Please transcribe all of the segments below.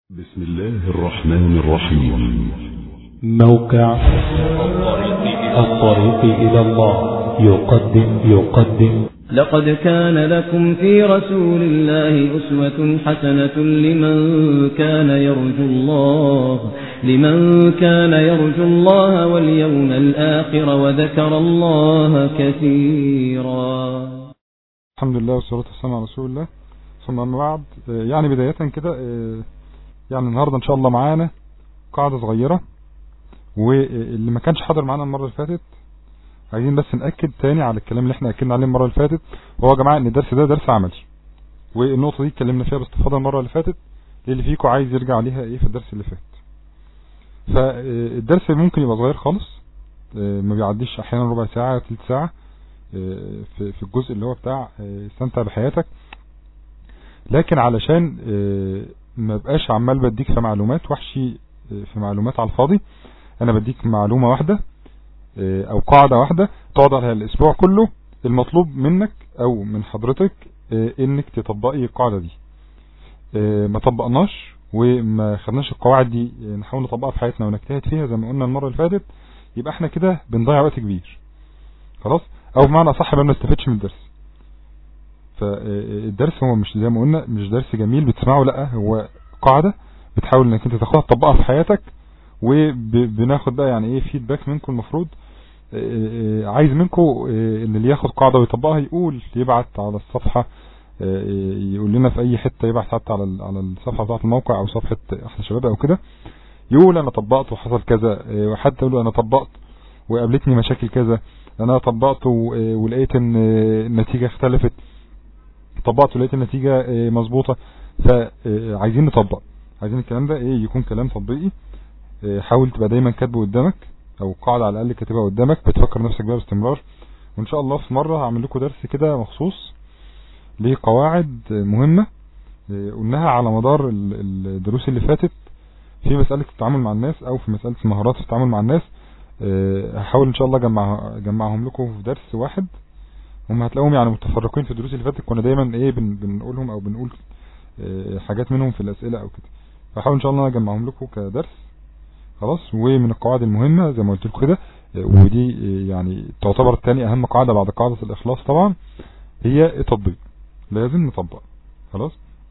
بسم الله الرحمن الرحيم موقع الطريق إلى الله يقدم يقدم لقد كان لكم في رسول الله أسوة حسنة لمن كان يرجو الله لمن كان يرجو الله واليوم الآخر وذكر الله كثيرا الحمد لله والصلاة والسلام على رسول الله ثم أما بعد آه، يعني بداية كده آه، يعني النهاردة إن شاء الله معانا قاعدة صغيرة واللي ما كانش حاضر معانا المرة اللي فاتت عايزين بس نأكد تاني على الكلام اللي احنا أكدنا عليه المرة اللي فاتت وهو يا جماعة إن الدرس ده درس عملي والنقطة دي اتكلمنا فيها باستفاضة المرة اللي فاتت للي فيكم عايز يرجع عليها ايه في الدرس اللي فات فالدرس ممكن يبقى صغير خالص آه، ما بيعديش احيانا ربع ساعة تلت ساعة آه، في في الجزء اللي هو بتاع آه، استمتع بحياتك لكن علشان آه، ما بقاش عمال بديك في معلومات وحشي آه، في معلومات على الفاضي انا بديك معلومة واحدة آه، او قاعدة واحدة تقعد عليها الاسبوع كله المطلوب منك او من حضرتك آه، انك تطبقي القاعدة دي آه، ما طبقناش وما خدناش القواعد دي آه، نحاول نطبقها في حياتنا ونجتهد فيها زي ما قلنا المرة اللي فاتت يبقى احنا كده بنضيع وقت كبير خلاص او بمعنى اصح ما بنستفدش من الدرس فالدرس هو مش زي ما قلنا مش درس جميل بتسمعه لا هو قاعدة بتحاول انك انت تاخدها تطبقها في حياتك وبناخد بقى يعني ايه فيدباك منكم المفروض آه، آه، عايز منكم آه، ان اللي ياخد قاعدة ويطبقها يقول يبعت على الصفحة آه، يقول لنا في اي حتة يبعت حتى على ال- على الصفحة بتاعة الموقع او صفحة احلى شباب او كده يقول انا طبقت وحصل كذا آه، وحتى يقول انا طبقت وقابلتني مشاكل كذا انا طبقت و- آه، ولقيت ان آه، النتيجة اختلفت طبقت ولقيت النتيجة آه، مظبوطة فعايزين نطبق عايزين الكلام ده ايه يكون كلام تطبيقي آه، حاول تبقى دايما كاتبه قدامك او قاعدة على الاقل كاتبها قدامك بتفكر نفسك بيها باستمرار وان شاء الله في مرة هعمل لكم درس كده مخصوص لقواعد آه، مهمة آه، قلناها على مدار ال- الدروس اللي فاتت في مسألة التعامل مع الناس او في مسألة مهارات التعامل مع الناس آه، هحاول ان شاء الله اجمع اجمعهم لكم في درس واحد هم هتلاقوهم يعني متفرقين في الدروس اللي فاتت كنا دايما ايه بن بنقولهم او بنقول آه، حاجات منهم في الاسئله او كده فحاول ان شاء الله اجمعهم لكم كدرس خلاص ومن القواعد المهمه زي ما قلت لكم كده آه، ودي آه، يعني تعتبر تاني اهم قاعده بعد قاعده الاخلاص طبعا هي التطبيق لازم نطبق خلاص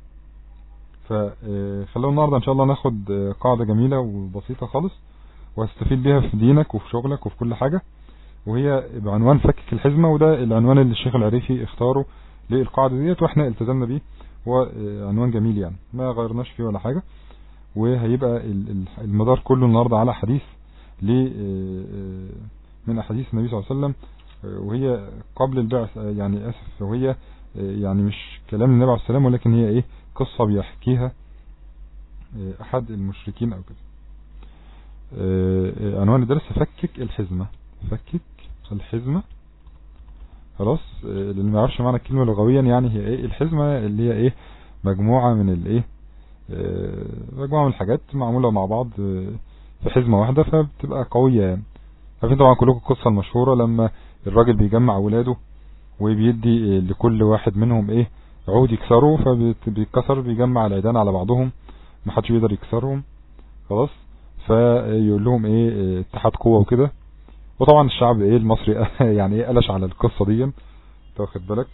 فخلونا النهارده ان شاء الله ناخد آه، قاعده جميله وبسيطه خالص وهتستفيد بيها في دينك وفي شغلك وفي كل حاجه وهي بعنوان فكك الحزمة وده العنوان اللي الشيخ العريفي اختاره للقاعدة ديت واحنا التزمنا بيه هو آه، عنوان جميل يعني ما غيرناش فيه ولا حاجة وهيبقى ال- ال- المدار كله النهاردة على حديث ل آه، آه، من احاديث النبي صلى الله عليه وسلم آه، وهي قبل البعث آه، يعني اسف وهي آه، يعني مش كلام النبي عليه السلام ولكن هي ايه قصة بيحكيها آه، احد المشركين او كده آه، آه، عنوان الدرس فكك الحزمة فكك الحزمة خلاص آه، اللي ما يعرفش معنى الكلمة لغويا يعني هي ايه الحزمة اللي هي ايه مجموعة من الايه آه، مجموعة من الحاجات معمولة مع بعض آه، في حزمة واحدة فبتبقى قوية يعني عارفين طبعا كلكم القصة المشهورة لما الراجل بيجمع اولاده وبيدي آه، لكل واحد منهم ايه عود يكسره فبيتكسر بيجمع العيدان على بعضهم محدش بيقدر يكسرهم خلاص فيقول لهم ايه آه، اتحاد قوة وكده وطبعا الشعب ايه المصري يعني ايه قلش على القصة دي انت واخد بالك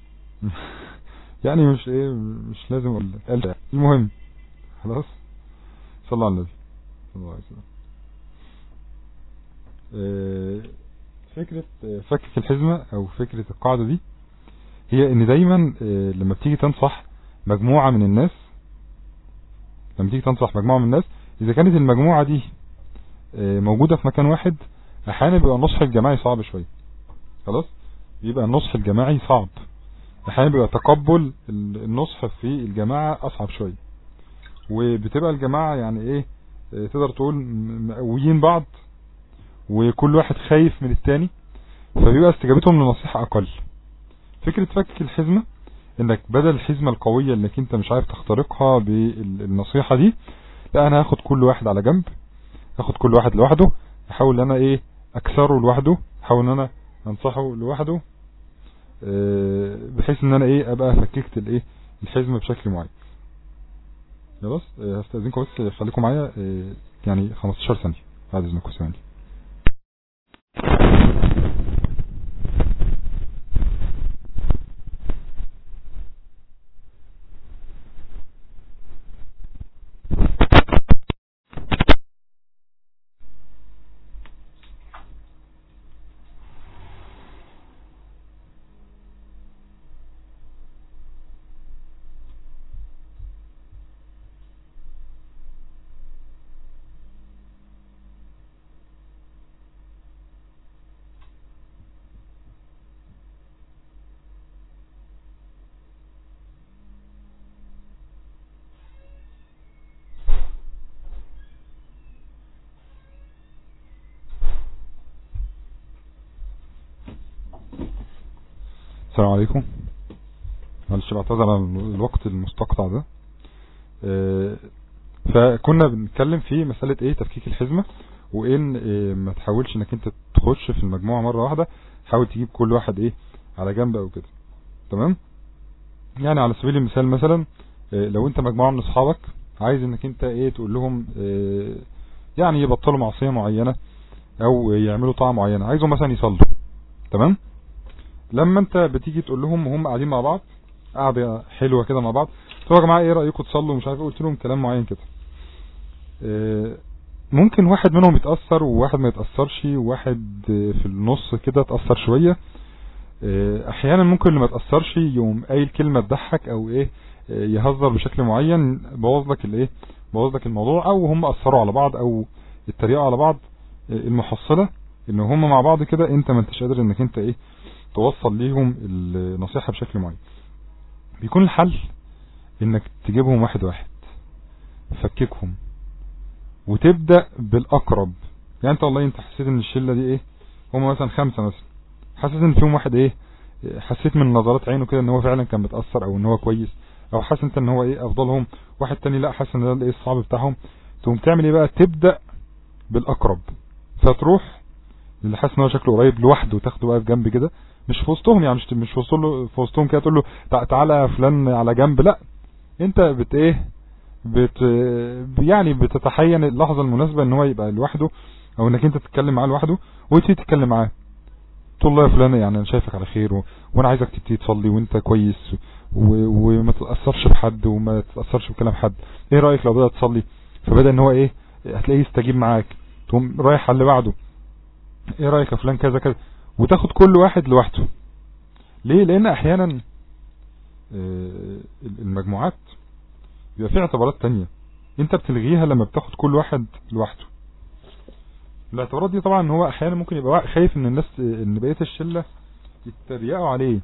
يعني مش ايه مش لازم اقول لك قلش. المهم خلاص صلى الله على النبي صلى الله عليه وسلم آه، فكرة آه، فكك الحزمة او فكرة القاعدة دي هي ان دايما آه، لما بتيجي تنصح مجموعة من الناس لما تيجي تنصح مجموعة من الناس اذا كانت المجموعة دي آه، موجودة في مكان واحد احيانا بيبقى النصح الجماعي صعب شوية خلاص بيبقى النصح الجماعي صعب احيانا بيبقى تقبل ال- النصح في الجماعة اصعب شوية وبتبقى الجماعة يعني ايه آه، تقدر تقول م- مقويين بعض وكل واحد خايف من التاني فبيبقى استجابتهم للنصيحة اقل فكرة فك الحزمة انك بدل الحزمة القوية انك انت مش عارف تخترقها بالنصيحة دي لا انا هاخد كل واحد على جنب هاخد كل واحد لوحده احاول ان انا ايه اكسره لوحده احاول ان انا انصحه لوحده آه، بحيث ان انا ايه ابقى فككت الايه الحزمة بشكل معين خلاص آه، هستأذنكم بس خليكم معايا آه، يعني 15 ثانية بعد اذنكم ثواني السلام عليكم معلش بعتذر عن الوقت المستقطع ده آه، فكنا بنتكلم في مسألة ايه تفكيك الحزمة وان آه، ما تحاولش انك انت تخش في المجموعة مرة واحدة حاول تجيب كل واحد ايه على جنب او كده تمام يعني على سبيل المثال مثلا آه، لو انت مجموعة من اصحابك عايز انك انت ايه تقول لهم آه، يعني يبطلوا معصية معينة او يعملوا طاعة معينة عايزهم مثلا يصلوا تمام لما انت بتيجي تقول لهم وهم قاعدين مع بعض قاعدة حلوة كده مع بعض طب يا جماعة ايه رأيكم تصلوا مش عارف ايه قلت لهم كلام معين كده اه، ممكن واحد منهم يتأثر وواحد ما يتأثرش وواحد اه، في النص كده اتأثر شوية اه، احيانا ممكن اللي ما يتأثرش يقوم قايل كلمة تضحك او ايه اه، يهزر بشكل معين بوظ لك الايه بوظ لك الموضوع او هم اثروا على بعض او اتريقوا على بعض اه، المحصلة ان هم مع بعض كده انت ما انتش قادر انك انت ايه توصل ليهم النصيحة بشكل معين بيكون الحل انك تجيبهم واحد واحد فككهم وتبدأ بالاقرب يعني انت والله انت حسيت ان الشلة دي ايه هم مثلا خمسة مثلا حسيت ان فيهم واحد ايه حسيت من نظرات عينه كده ان هو فعلا كان متأثر او ان هو كويس او حاسس انت ان هو ايه افضلهم واحد تاني لا حاسس ان ده ايه الصعب بتاعهم تقوم تعمل ايه بقى تبدأ بالاقرب فتروح اللي حاسس ان هو شكله قريب لوحده تاخده بقى في جنب كده مش في وسطهم يعني مش مش في وسطهم في وسطهم كده تقول له تع- تعالى يا فلان على جنب لا انت بت ايه بت يعني بتتحين اللحظة المناسبة ان هو يبقى لوحده او انك انت تتكلم معاه لوحده وتبتدي تتكلم معاه تقول له يا فلان يعني انا شايفك على خير و... وانا عايزك تبتدي تصلي وانت كويس و... وما تتأثرش بحد وما تتأثرش بكلام حد ايه رأيك لو بدأت تصلي فبدأ ان هو ايه هتلاقيه يستجيب معاك تقوم رايح على اللي بعده ايه رأيك يا فلان كذا كذا وتاخد كل واحد لوحده ليه لان احيانا آه، المجموعات بيبقى فيها اعتبارات تانية انت بتلغيها لما بتاخد كل واحد لوحده الاعتبارات دي طبعا هو احيانا ممكن يبقى وا- خايف ان الناس ان بقية الشلة يتريقوا عليه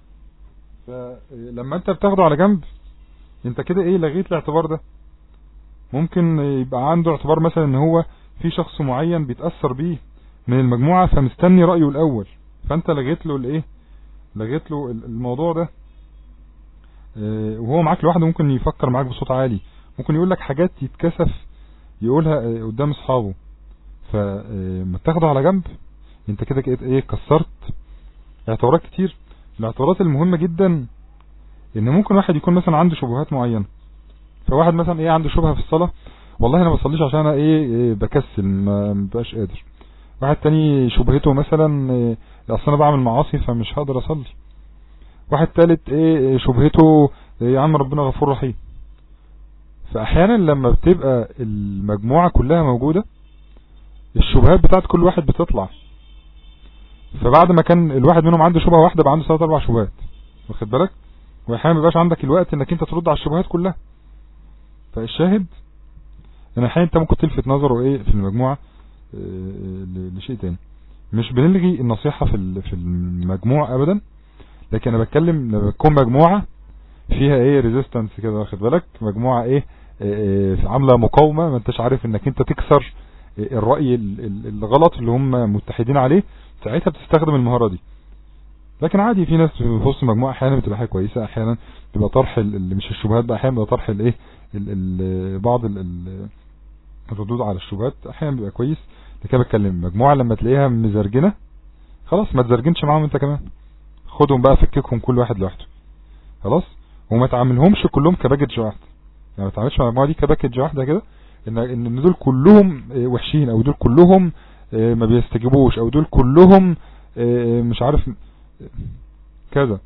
فلما انت بتاخده على جنب انت كده ايه لغيت الاعتبار ده ممكن يبقى عنده اعتبار مثلا ان هو في شخص معين بيتأثر بيه من المجموعة فمستني رأيه الأول فأنت لغيت له الإيه لغيت له الموضوع ده آه، وهو معاك لوحده ممكن يفكر معاك بصوت عالي ممكن يقول لك حاجات يتكسف يقولها آه، قدام أصحابه فما تاخده على جنب انت كده كده ايه كسرت اعتبارات كتير الاعتبارات المهمة جدا ان ممكن واحد يكون مثلا عنده شبهات معينة فواحد مثلا ايه عنده شبهة في الصلاة والله انا ما بصليش عشان انا ايه, إيه بكسل ما مبقاش قادر واحد تاني شبهته مثلا إيه اصل انا بعمل معاصي فمش هقدر اصلي واحد تالت ايه شبهته إيه يا عم ربنا غفور رحيم فاحيانا لما بتبقى المجموعة كلها موجودة الشبهات بتاعت كل واحد بتطلع فبعد ما كان الواحد منهم عنده شبهة واحدة بقى عنده ثلاث اربع شبهات واخد بالك واحيانا ما بيبقاش عندك الوقت انك انت ترد على الشبهات كلها فالشاهد ان احيانا انت ممكن تلفت نظره ايه في المجموعة اه لشيء تاني مش بنلغي النصيحة في في المجموعة ابدا لكن انا بتكلم لما تكون مجموعة فيها ايه ريزيستنس كده واخد بالك مجموعة ايه, ايه عاملة مقاومة ما انتش عارف انك انت تكسر الرأي الغلط اللي هم متحدين عليه ساعتها بتستخدم المهارة دي لكن عادي في ناس في وسط مجموعة احيانا بتبقى حاجة كويسة احيانا بتبقى طرح اللي مش الشبهات بقى احيانا بيبقى طرح الايه بعض ال الردود على الشبهات احيانا بيبقى كويس لكن بتكلم مجموعة لما تلاقيها مزرجنة خلاص ما تزرجنش معاهم انت كمان خدهم بقى فككهم كل واحد لوحده خلاص وما تعاملهمش كلهم كباجج واحد يعني ما تعملش مع المجموعة دي كباكج واحدة كده ان ان دول كلهم وحشين او دول كلهم ما بيستجيبوش او دول كلهم مش عارف كذا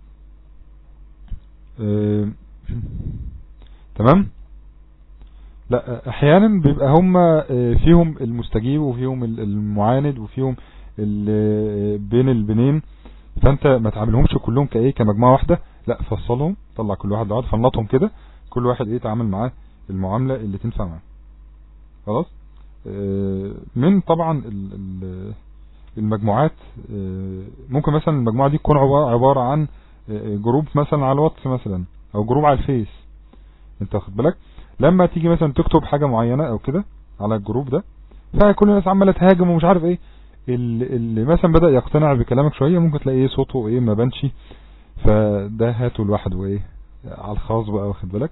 تمام لا احيانا بيبقى هم فيهم المستجيب وفيهم المعاند وفيهم بين البنين فانت ما تعاملهمش كلهم كايه كمجموعة واحدة لا فصلهم طلع كل واحد لوحده فنطهم كده كل واحد ايه تعامل معاه المعاملة اللي تنفع معاه خلاص من طبعا المجموعات ممكن مثلا المجموعة دي تكون عبارة عن جروب مثلا على الواتس مثلا او جروب على الفيس انت واخد بالك لما تيجي مثلا تكتب حاجة معينة او كده على الجروب ده فكل الناس عمالة تهاجم ومش عارف ايه اللي, اللي مثلا بدأ يقتنع بكلامك شوية ممكن تلاقي ايه صوته ايه ما بانش فده هاته لوحده ايه على الخاص بقى واخد بالك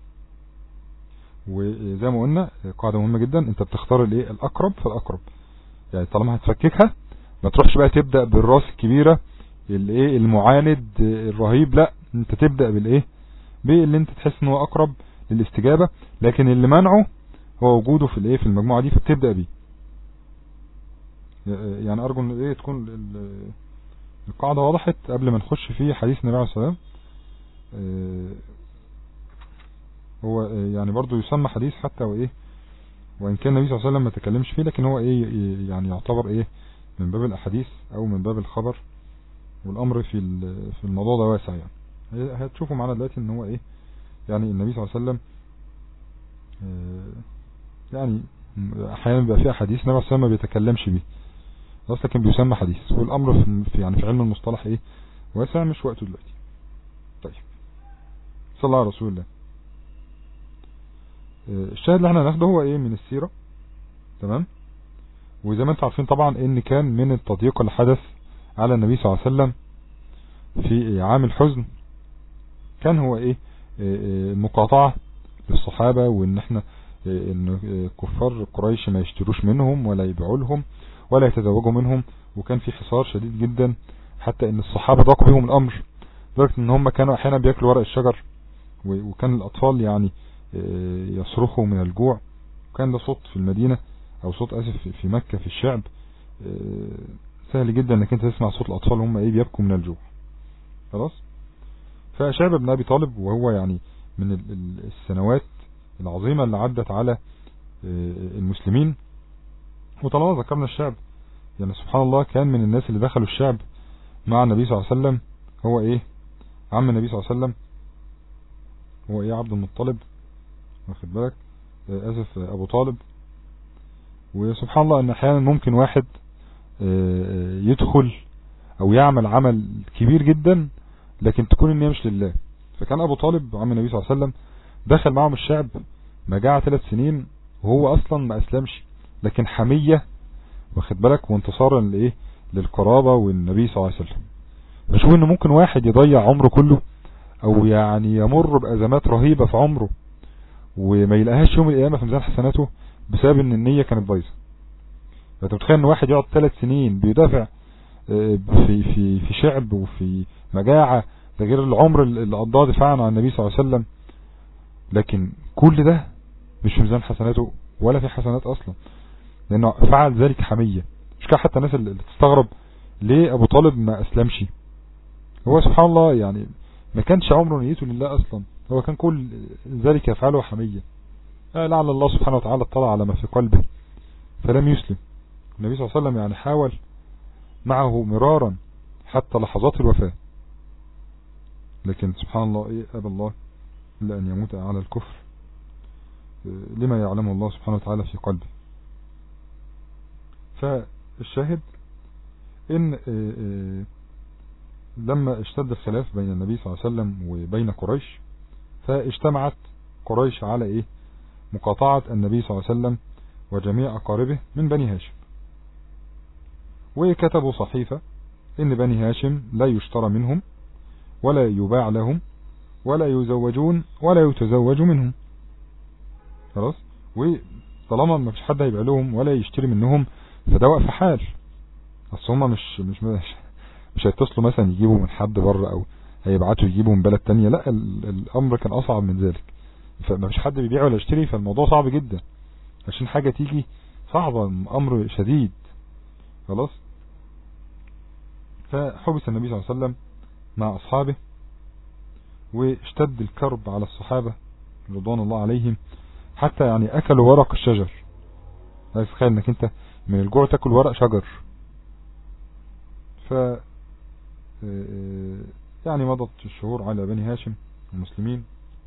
وزي ما قلنا قاعدة مهمة جدا انت بتختار الايه الاقرب فالاقرب يعني طالما هتفككها ما تروحش بقى تبدأ بالراس الكبيرة الايه المعاند الرهيب لا انت تبدأ بالايه باللي انت تحس ان هو اقرب للاستجابة لكن اللي منعه هو وجوده في الايه في المجموعة دي فبتبدأ بيه يعني ارجو ان ايه تكون القاعدة وضحت قبل ما نخش في حديث النبي عليه الصلاة والسلام هو يعني برضو يسمى حديث حتى وايه وان كان النبي صلى الله عليه وسلم ما تكلمش فيه لكن هو ايه يعني يعتبر ايه من باب الاحاديث او من باب الخبر والامر في في الموضوع ده واسع يعني هتشوفوا معانا دلوقتي ان هو ايه يعني النبي صلى الله عليه وسلم يعني احيانا بيبقى فيه احاديث النبي صلى الله عليه وسلم ما بيتكلمش بيه بس لكن بيسمى حديث والامر في يعني في علم المصطلح ايه واسع مش وقته دلوقتي طيب صلى الله على رسول الله الشاهد اللي احنا هناخده هو ايه من السيرة تمام وزي ما انتم عارفين طبعا ان كان من التضييق اللي حدث على النبي صلى الله عليه وسلم في عام الحزن كان هو ايه المقاطعة للصحابة وان احنا ان كفار قريش ما يشتروش منهم ولا يبيعوا لهم ولا يتزوجوا منهم وكان في حصار شديد جدا حتى ان الصحابة ضاق بهم الامر لدرجة ان هم كانوا احيانا بياكلوا ورق الشجر وكان الاطفال يعني يصرخوا من الجوع وكان ده صوت في المدينة او صوت اسف في مكة في الشعب سهل جدا انك انت تسمع صوت الاطفال هم ايه بيبكوا من الجوع خلاص فشعب ابن ابي طالب وهو يعني من السنوات العظيمة اللي عدت على المسلمين وطالما ذكرنا الشعب يعني سبحان الله كان من الناس اللي دخلوا الشعب مع النبي صلى الله عليه وسلم هو ايه عم النبي صلى الله عليه وسلم هو ايه عبد المطلب واخد بالك اسف ابو طالب وسبحان الله ان احيانا ممكن واحد يدخل او يعمل عمل كبير جدا لكن تكون النية مش لله فكان ابو طالب عم النبي صلى الله عليه وسلم دخل معهم الشعب مجاعة ثلاث سنين وهو اصلا ما اسلمش لكن حمية واخد بالك وانتصارا لايه للقرابة والنبي صلى الله عليه وسلم بشوف انه ممكن واحد يضيع عمره كله او يعني يمر بازمات رهيبة في عمره وما يلاقيهاش يوم القيامة في ميزان حسناته بسبب ان النية كانت بايظة فانت متخيل ان واحد يقعد ثلاث سنين بيدافع في في في شعب وفي مجاعة ده غير العمر اللي قضاه دفاعا عن النبي صلى الله عليه وسلم لكن كل ده مش في ميزان حسناته ولا في حسنات اصلا لانه فعل ذلك حمية مش كده حتى الناس اللي تستغرب ليه ابو طالب ما اسلمش هو سبحان الله يعني ما كانش عمره نيته لله اصلا هو كان كل ذلك يفعله حمية لعل الله سبحانه وتعالى اطلع على ما في قلبه فلم يسلم النبي صلى الله عليه وسلم يعني حاول معه مرارا حتى لحظات الوفاة لكن سبحان الله ايه ابى الله الا ان يموت على الكفر لما يعلمه الله سبحانه وتعالى في قلبه فالشاهد ان لما اشتد الخلاف بين النبي صلى الله عليه وسلم وبين قريش فاجتمعت قريش على ايه مقاطعة النبي صلى الله عليه وسلم وجميع أقاربه من بني هاشم وكتبوا صحيفة ان بني هاشم لا يشترى منهم ولا يباع لهم ولا يزوجون ولا يتزوج منهم خلاص وطالما ما فيش حد هيبيع لهم ولا يشتري منهم فده وقف حال اصل هما مش مش مش, مش هيتصلوا مثلا يجيبوا من حد بره او هيبعتوا يجيبوا من بلد تانية لا الامر كان اصعب من ذلك فما فيش حد بيبيع ولا يشتري فالموضوع صعب جدا عشان حاجة تيجي صعبة امر شديد خلاص فحبس النبي صلى الله عليه وسلم مع اصحابه واشتد الكرب على الصحابة رضوان الله عليهم حتى يعني اكلوا ورق الشجر لا تتخيل انك انت من الجوع تاكل ورق شجر ف يعني مضت الشهور على بني هاشم المسلمين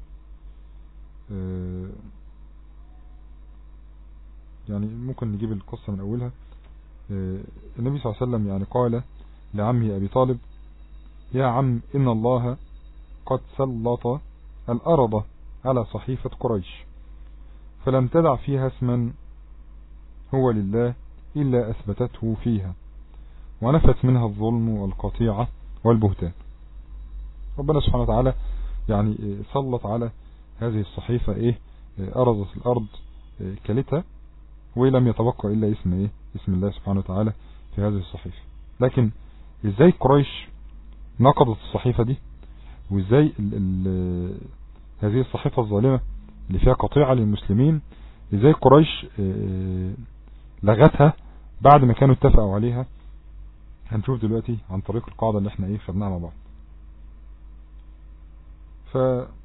يعني ممكن نجيب القصة من أولها النبي صلى الله عليه وسلم يعني قال لعمه أبي طالب يا عم إن الله قد سلط الأرض على صحيفة قريش فلم تدع فيها اسما هو لله إلا أثبتته فيها ونفت منها الظلم والقطيعة والبهتان ربنا سبحانه وتعالى يعني سلط على هذه الصحيفة ايه أرضت الأرض كلتها ولم يتبقى إلا اسم ايه اسم الله سبحانه وتعالى في هذه الصحيفة لكن ازاي قريش نقضت الصحيفة دي وازاي ال ال هذه الصحيفة الظالمة اللي فيها قطيعة للمسلمين ازاي قريش لغتها بعد ما كانوا اتفقوا عليها هنشوف دلوقتي عن طريق القاعدة اللي احنا ايه خدناها مع بعض ف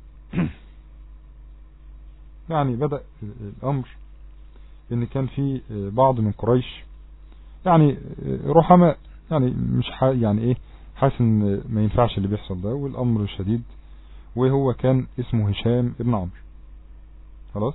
يعني بدأ الامر ان كان في بعض من قريش يعني رحماء يعني مش ح... يعني ايه حاسس ان ما ينفعش اللي بيحصل ده والامر شديد وهو كان اسمه هشام ابن عمرو خلاص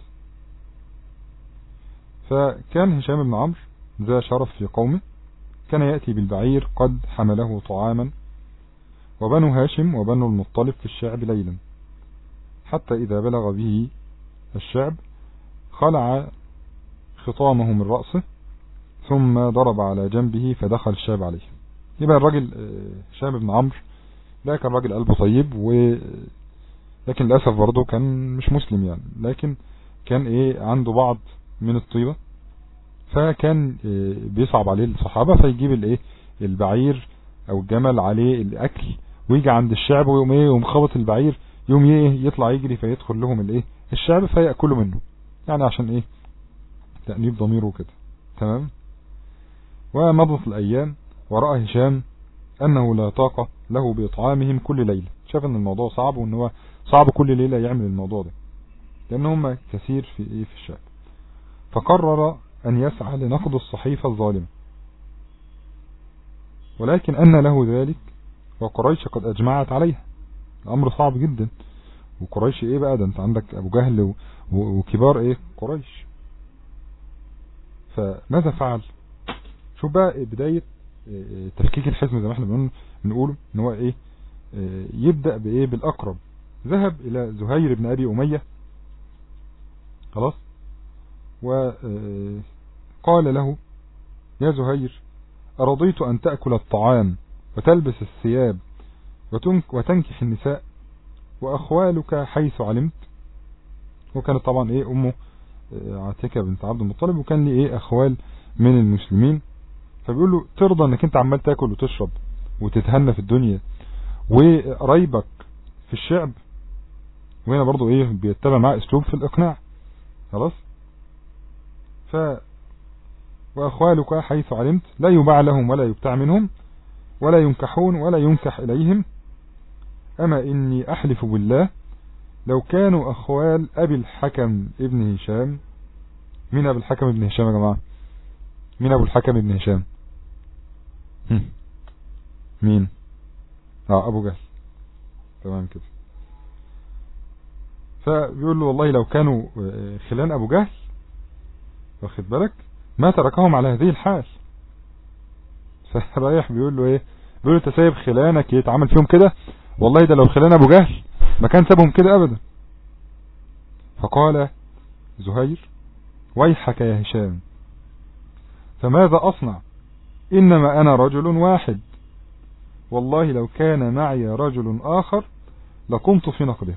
فكان هشام ابن عمرو ذا شرف في قومه كان يأتي بالبعير قد حمله طعاما وبنو هاشم وبنو المطلب في الشعب ليلا حتى إذا بلغ به الشعب خلع خطامه من رأسه ثم ضرب على جنبه فدخل الشعب عليه يبقى الراجل هشام بن عمرو ده كان راجل قلبه طيب و لكن للأسف برضه كان مش مسلم يعني لكن كان ايه عنده بعض من الطيبة فكان بيصعب عليه الصحابة فيجيب الايه البعير او الجمل عليه الاكل ويجي عند الشعب ويقوم ايه يقوم خبط البعير يقوم ايه يطلع يجري فيدخل لهم الايه الشعب فيأكلوا منه يعني عشان ايه تأنيب ضميره كده تمام ومضت الايام ورأى هشام انه لا طاقة له باطعامهم كل ليلة شاف ان الموضوع صعب وان هو صعب كل ليلة يعمل الموضوع ده لان هم كثير في ايه في الشعب فقرر ان يسعى لنقض الصحيفة الظالمة ولكن ان له ذلك وقريش قد اجمعت عليها الامر صعب جدا وقريش ايه بقى ده انت عندك ابو جهل وكبار ايه قريش فماذا فعل شوف بقى بداية تفكيك الحزم زي ما احنا بنقوله ان هو ايه يبدأ بايه بالاقرب ذهب الى زهير بن ابي امية خلاص وقال له يا زهير أرضيت أن تأكل الطعام وتلبس الثياب وتنكح النساء وأخوالك حيث علمت وكانت طبعا ايه أمه عاتكة بنت عبد المطلب وكان لي ايه أخوال من المسلمين فبيقول له ترضى انك انت عمال تاكل وتشرب وتتهنى في الدنيا وقرايبك في الشعب وهنا برضو ايه بيتبع معاه اسلوب في الاقناع خلاص ف واخوالك حيث علمت لا يباع لهم ولا يبتاع منهم ولا ينكحون ولا ينكح اليهم اما اني احلف بالله لو كانوا اخوال ابي الحكم ابن هشام مين ابو الحكم ابن هشام يا جماعة مين ابو الحكم ابن هشام مين اه ابو جهل تمام كده فبيقول له والله لو كانوا خلان ابو جهل واخد بالك ما تركهم على هذه الحال فرايح بيقول له ايه بيقول له انت سايب خلانك يتعامل فيهم كده والله ده لو خلان ابو جهل ما كان سابهم كده ابدا فقال زهير ويحك يا هشام فماذا اصنع انما انا رجل واحد والله لو كان معي رجل اخر لقمت في نقده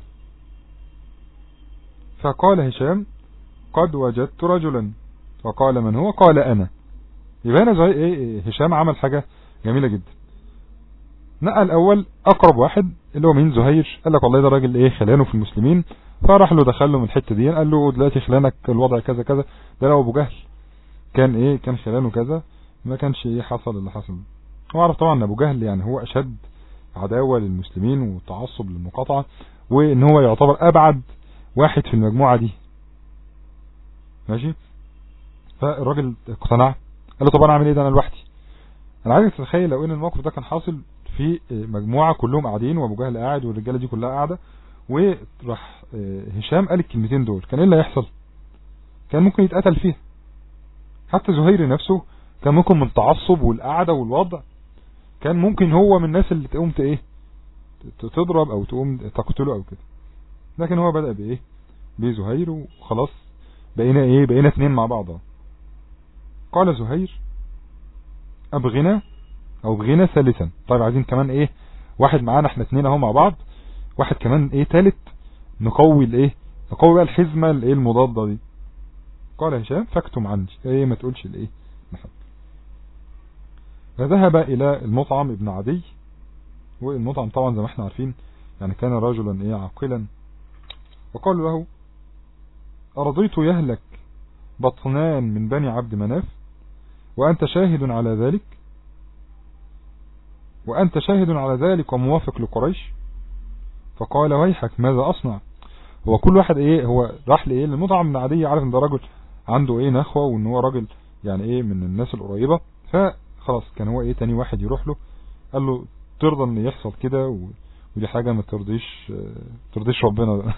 فقال هشام قد وجدت رجلا وقال من هو قال انا يبقى هنا زي ايه هشام عمل حاجة جميلة جدا نقى الاول اقرب واحد اللي هو مين زهير قال لك والله ده راجل ايه خلانه في المسلمين فراح له دخل له من الحته دي قال له دلوقتي خلانك الوضع كذا كذا ده لو ابو جهل كان ايه كان خلانه كذا ما كانش ايه حصل اللي حصل هو عرف طبعا ان ابو جهل يعني هو اشد عداوة للمسلمين وتعصب للمقاطعة وان هو يعتبر ابعد واحد في المجموعة دي ماشي فالراجل اقتنع قال له طب انا اعمل ايه ده انا لوحدي انا عايزك تتخيل لو ان الموقف ده كان حاصل في مجموعة كلهم قاعدين وابو جهل قاعد والرجالة دي كلها قاعدة وراح هشام قال الكلمتين دول كان ايه اللي هيحصل كان ممكن يتقتل فيها حتى زهير نفسه كان ممكن من تعصب والقعدة والوضع كان ممكن هو من الناس اللي تقوم ايه تضرب او تقوم تقتله او كده لكن هو بدأ بايه بزهير وخلاص بقينا ايه بقينا اتنين مع بعض قال زهير ابغنا او بغنا ثالثا طيب عايزين كمان ايه واحد معانا احنا اتنين اهو مع بعض واحد كمان ايه تالت نقوي الايه نقوي بقى الحزمة الايه المضادة دي قال هشام فاكتم عندي ايه ما تقولش الايه محمد فذهب الى المطعم ابن عدي والمطعم طبعا زي ما احنا عارفين يعني كان رجلا ايه عاقلا وقال له أرضيت يهلك بطنان من بني عبد مناف وأنت شاهد على ذلك وأنت شاهد على ذلك وموافق لقريش فقال ويحك ماذا أصنع هو كل واحد ايه هو راح لايه للمطعم من عادية عارف ان ده راجل عنده ايه نخوة وان هو راجل يعني ايه من الناس القريبة فخلاص كان هو ايه تاني واحد يروح له قال له ترضى ان يحصل كده و... ودي حاجة ما ترضيش ترضيش ربنا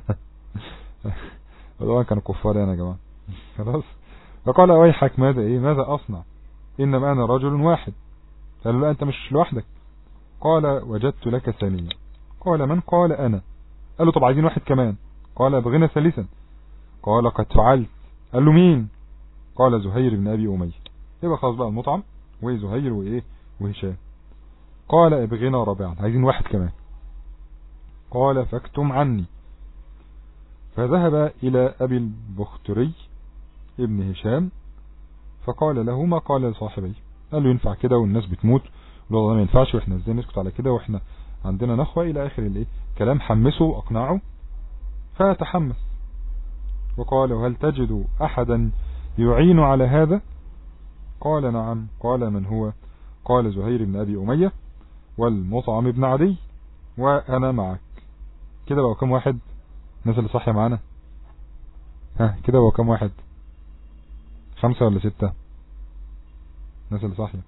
طبعا كانوا كفار يعني يا جماعة خلاص فقال ويحك ماذا ايه ماذا اصنع انما انا رجل واحد قال له لا انت مش لوحدك قال وجدت لك ثانيا قال من قال انا قال له طب عايزين واحد كمان قال ابغنا ثالثا قال قد فعلت قال له مين قال زهير بن ابي اميه يبقى خلاص بقى المطعم وزهير وايه وهشام قال ابغنا رابعا عايزين واحد كمان قال فاكتم عني فذهب الى ابي البختري ابن هشام فقال له ما قال لصاحبي قال له ينفع كده والناس بتموت والله ما ينفعش واحنا ازاي نسكت على كده واحنا عندنا نخوة الى اخر الايه كلام حمسه واقنعه فتحمس وقال هل تجد احدا يعين على هذا قال نعم قال من هو قال زهير بن ابي امية والمطعم بن عدي وانا معك كده بقى كم واحد الناس اللي صحي معانا ها كده بقى كم واحد خمسة ولا ستة الناس اللي صحي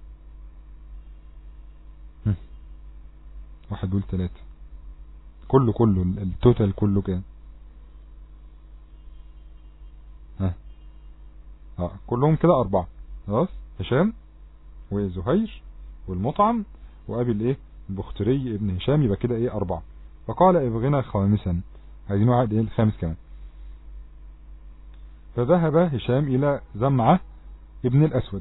واحد بيقول ثلاثة كله كله التوتال كله كام ها اه كلهم كده اربعة خلاص هشام وزهير والمطعم وابي الايه البختري ابن هشام يبقى كده ايه اربعة فقال ابغنا خامسا عايزين واحد ايه الخامس كمان فذهب هشام الى زمعة ابن الاسود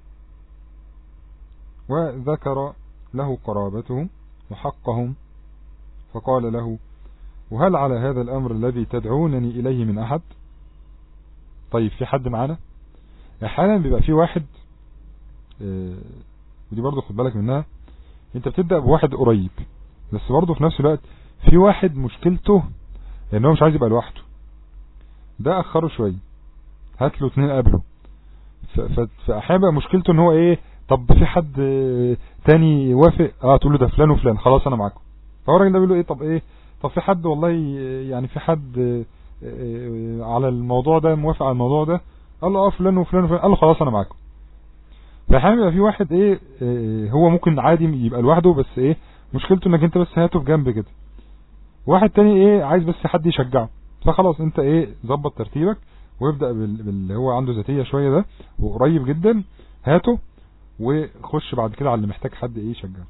وذكر له قرابتهم وحقهم فقال له وهل على هذا الأمر الذي تدعونني إليه من أحد طيب في حد معانا احيانا بيبقى في واحد اه ودي برضو خد بالك منها انت بتبدأ بواحد قريب بس برضو في نفس الوقت في واحد مشكلته ان هو مش عايز يبقى لوحده ده اخره شوية هات له اتنين قبله فاحيانا بقى مشكلته ان هو ايه طب في حد تاني يوافق اه تقول له ده فلان وفلان خلاص انا معاكم فهو الراجل ده بيقول له ايه طب ايه طب في حد والله يعني في حد على الموضوع ده موافق على الموضوع ده قال له اه فلان وفلان وفلان قال له خلاص انا معاكم فاحيانا بيبقى في واحد ايه هو ممكن عادي يبقى لوحده بس ايه مشكلته انك انت بس هاته في جنب كده واحد تاني ايه عايز بس حد يشجعه فخلاص انت ايه ظبط ترتيبك وابدأ باللي هو عنده ذاتية شوية ده وقريب جدا هاته وخش بعد كده على اللي محتاج حد ايه يشجعه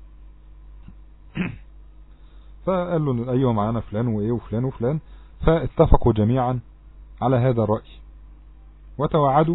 فقال له ايوه معانا فلان وايه وفلان وفلان فاتفقوا جميعا على هذا الرأي وتوعدوا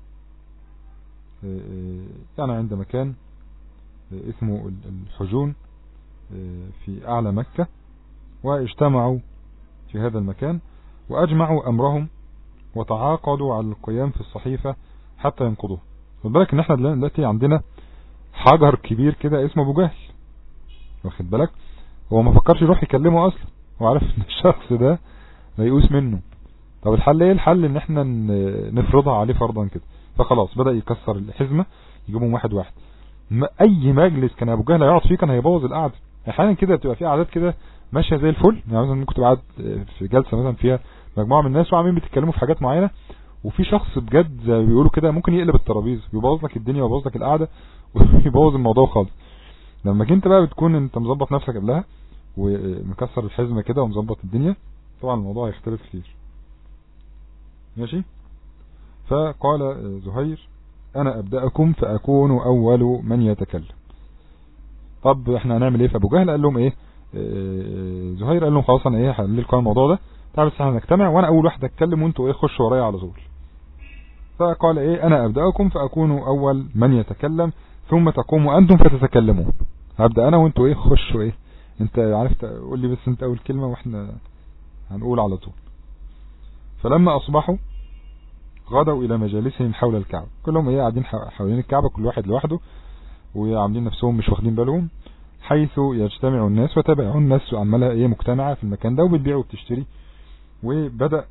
يعني عند مكان اسمه الحجون في اعلى مكة واجتمعوا في هذا المكان واجمعوا امرهم وتعاقدوا على القيام في الصحيفة حتى ينقضوه خد بالك ان احنا دلوقتي عندنا حجر كبير كده اسمه ابو جهل واخد بالك هو ما فكرش يروح يكلمه اصلا هو عارف ان الشخص ده ميؤوس منه طب الحل ايه الحل ان احنا نفرضها عليه فرضا كده فخلاص بدأ يكسر الحزمة يجيبهم واحد واحد اي مجلس كان ابو جهل هيقعد فيه كان هيبوظ القعده احيانا كده بتبقى في قعدات كده ماشيه زي الفل يعني مثلا ممكن تبقى قاعد في جلسه مثلا فيها مجموعه من الناس وعاملين بيتكلموا في حاجات معينه وفي شخص بجد زي ما بيقولوا كده ممكن يقلب الترابيزه يبوظ لك الدنيا ويبوظ لك القعده ويبوظ الموضوع خالص لما انت بقى بتكون انت مظبط نفسك قبلها ومكسر الحزمه كده ومظبط الدنيا طبعا الموضوع هيختلف كتير ماشي فقال زهير انا ابدأكم فاكون اول من يتكلم طب احنا هنعمل ايه فابو جهل قال لهم ايه اه زهير قال لهم خلاص انا ايه هحلل لكم الموضوع ده تعالوا بس احنا نجتمع وانا اول واحد اتكلم وانتوا ايه خشوا ورايا على طول فقال ايه انا ابدأكم فاكون اول من يتكلم ثم تقوموا انتم فتتكلمون هبدأ انا وانتوا ايه خشوا ايه انت عرفت قول لي بس انت اول كلمة واحنا هنقول على طول فلما اصبحوا غدوا الى مجالسهم حول الكعبة كلهم ايه قاعدين حوالين الكعبة كل واحد لوحده وعاملين نفسهم مش واخدين بالهم حيث يجتمع الناس وتابعوا الناس عمالها ايه مجتمعة في المكان ده وبتبيع وبتشتري وبدأ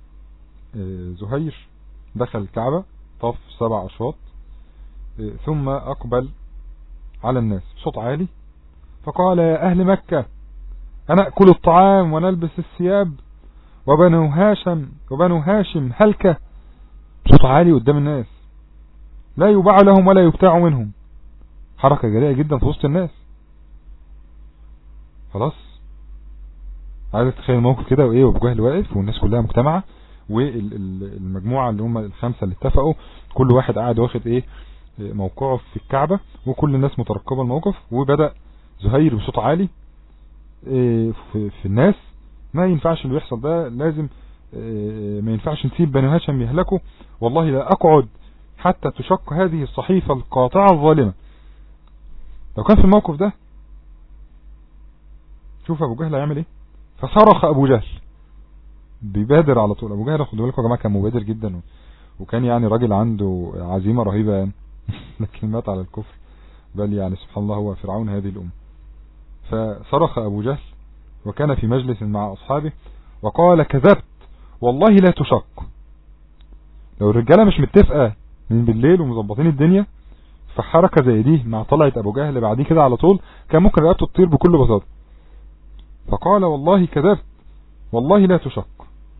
زهير دخل الكعبة طاف سبع اشواط ثم اقبل على الناس صوت عالي فقال يا اهل مكة انا اكل الطعام ونلبس الثياب وبنو هاشم وبنو هاشم هلكة صوت عالي قدام الناس لا يباع لهم ولا يبتاع منهم حركة جريئة جدا في وسط الناس خلاص عايز تتخيل الموقف كده وايه وابو جهل واقف والناس كلها مجتمعة والمجموعة اللي هم الخمسة اللي اتفقوا كل واحد قاعد واخد ايه موقعه في الكعبة وكل الناس مترقبة الموقف وبدأ زهير بصوت عالي ايه في, في الناس ما ينفعش اللي بيحصل ده لازم ايه ما ينفعش نسيب بني هاشم يهلكوا والله لا اقعد حتى تشق هذه الصحيفة القاطعة الظالمة لو كان في الموقف ده شوف ابو جهل هيعمل ايه فصرخ ابو جهل بيبادر على طول ابو جهل خدوا بالكم يا جماعه كان مبادر جدا وكان يعني راجل عنده عزيمه رهيبه يعني لكن مات على الكفر بل يعني سبحان الله هو فرعون هذه الامه فصرخ ابو جهل وكان في مجلس مع اصحابه وقال كذبت والله لا تشق لو الرجاله مش متفقه من بالليل ومظبطين الدنيا فحركة زي دي مع طلعة ابو جهل بعديه كده على طول كان ممكن رقبته تطير بكل بساطة فقال والله كذبت والله لا تشق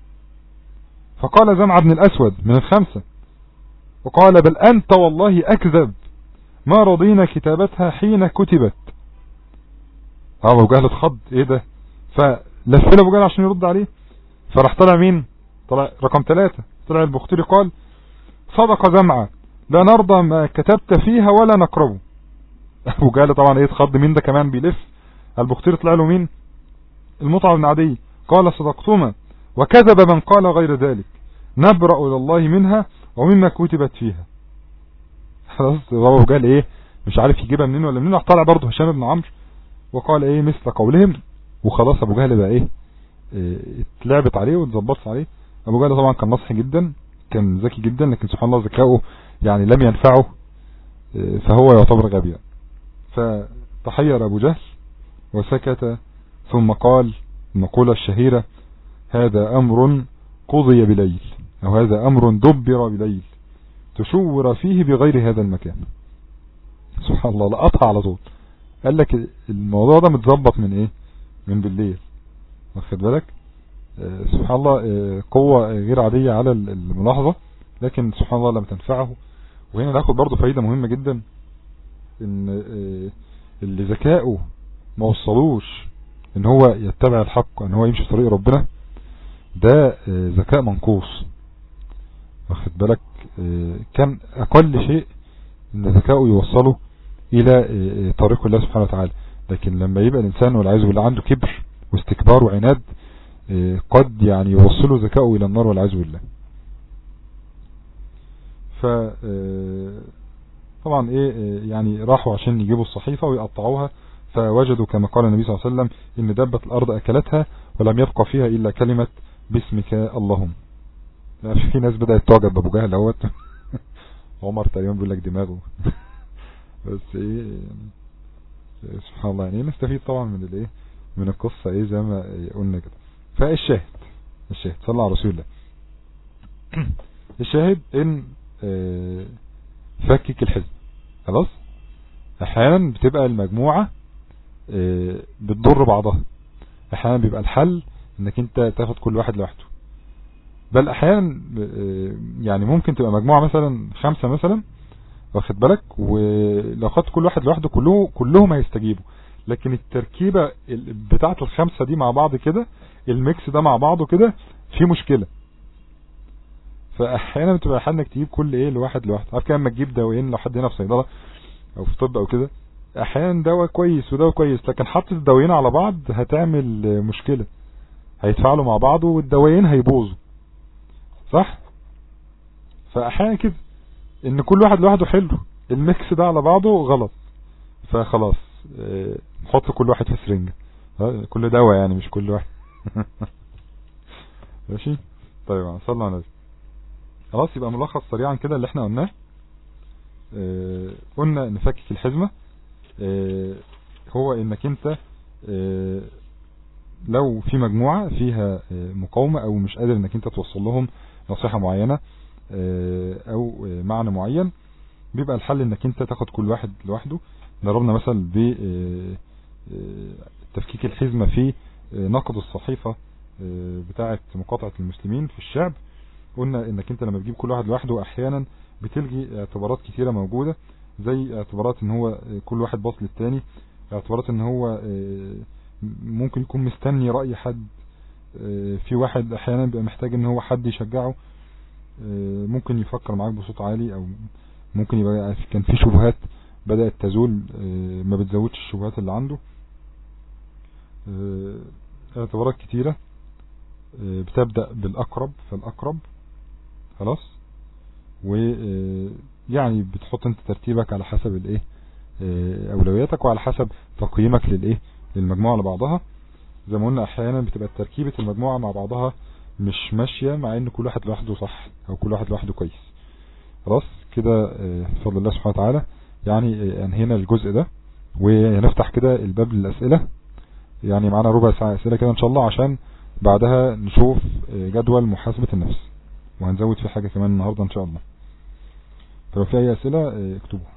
فقال زمع بن الاسود من الخمسة وقال بل انت والله اكذب ما رضينا كتابتها حين كتبت ابو جهل اتخض ايه ده فلف ابو جهل عشان يرد عليه فراح طلع مين طلع رقم ثلاثة طلع البختري قال صدق زمعة لا نرضى ما كتبت فيها ولا نقربه ابو جهل طبعا ايه اتخض مين ده كمان بيلف البختري طلع له مين المطعم بن عدي قال صدقتما وكذب من قال غير ذلك نبرأ الى الله منها ومما كتبت فيها خلاص ابو جهل ايه مش عارف يجيبها منين ولا منين راح طالع برضه هشام بن عمرو وقال ايه مثل قولهم وخلاص ابو جهل بقى ايه, إيه اتلعبت عليه واتظبطت عليه ابو جهل طبعا كان نصحي جدا كان ذكي جدا لكن سبحان الله ذكاؤه يعني لم ينفعه فهو يعتبر غبيا فتحير ابو جهل وسكت ثم قال المقولة الشهيرة هذا امر قضي بليل او هذا امر دبر بليل تشور فيه بغير هذا المكان سبحان الله لقطها على طول قال لك الموضوع ده متظبط من ايه من بالليل واخد بالك آه سبحان الله آه قوة غير عادية على الملاحظة لكن سبحان الله لم تنفعه وهنا ناخد برضو فايدة مهمة جدا ان آه اللي ذكائه ما وصلوش ان هو يتبع الحق ان هو يمشي في طريق ربنا ده ذكاء منقوص واخد بالك كان اقل شيء ان ذكائه يوصله الى طريق الله سبحانه وتعالى لكن لما يبقى الانسان والعياذ بالله عنده كبر واستكبار وعناد قد يعني يوصله ذكائه الى النار والعياذ بالله ف طبعا ايه يعني راحوا عشان يجيبوا الصحيفة ويقطعوها فوجدوا كما قال النبي صلى الله عليه وسلم ان دبة الارض اكلتها ولم يبقى فيها الا كلمة باسمك اللهم في ناس بدأت تعجب بابو جهل اهوت عمر تقريبا بيقول لك دماغه بس ايه يعني سبحان الله يعني نستفيد طبعا من الايه من القصة ايه زي ما قلنا كده فالشاهد الشاهد صلى على رسول الله الشاهد ان اه فكك الحزب خلاص احيانا بتبقى المجموعة اه بتضر بعضها احيانا بيبقى الحل انك انت تاخد كل واحد لوحده بل احيانا اه يعني ممكن تبقى مجموعة مثلا خمسة مثلا واخد بالك ولو خدت كل واحد لوحده كله كلهم هيستجيبوا لكن التركيبة بتاعة الخمسة دي مع بعض كده الميكس ده مع بعضه كده في مشكلة فاحيانا بتبقى حل انك تجيب كل ايه لواحد لوحده عارف كده لما تجيب دوايين لو حد هنا في صيدله او في طب او كده احيانا دواء كويس ودواء كويس لكن حط الدوايين على بعض هتعمل مشكلة هيتفاعلوا مع بعض والدوايين هيبوظوا صح فاحيانا كده ان كل واحد لوحده حلو الميكس ده على بعضه غلط فخلاص اه نحط كل واحد في سرنجة كل دواء يعني مش كل واحد ماشي طيب صلى على النبي خلاص يبقى ملخص سريعا كده اللي احنا قلناه اه قلنا نفكك الحزمة اه هو انك انت اه لو في مجموعة فيها مقاومة او مش قادر انك انت توصل لهم نصيحة معينة او معنى معين بيبقى الحل انك انت تاخد كل واحد لوحده ضربنا مثل بتفكيك الحزمة في نقد الصحيفة بتاعة مقاطعة المسلمين في الشعب قلنا انك انت لما بتجيب كل واحد لوحده احيانا بتلغي اعتبارات كتيرة موجودة زي اعتبارات ان هو كل واحد باص للتاني اعتبارات ان هو ممكن يكون مستني رأي حد في واحد احيانا بيبقى محتاج ان هو حد يشجعه ممكن يفكر معاك بصوت عالي او ممكن يبقى كان في شبهات بدأت تزول ما بتزودش الشبهات اللي عنده اعتبارات كتيرة بتبدأ بالأقرب فالأقرب خلاص ويعني بتحط انت ترتيبك على حسب الايه اولوياتك وعلى حسب تقييمك للايه للمجموعة لبعضها زي ما قلنا احيانا بتبقى تركيبة المجموعة مع بعضها مش ماشية مع ان كل واحد لوحده صح او كل واحد لوحده كويس خلاص كده بفضل الله سبحانه وتعالى يعني انهينا الجزء ده وهنفتح كده الباب للأسئلة يعني معانا ربع ساعة أسئلة كده إن شاء الله عشان بعدها نشوف جدول محاسبة النفس وهنزود في حاجة كمان النهاردة إن شاء الله فلو في أي أسئلة اكتبوا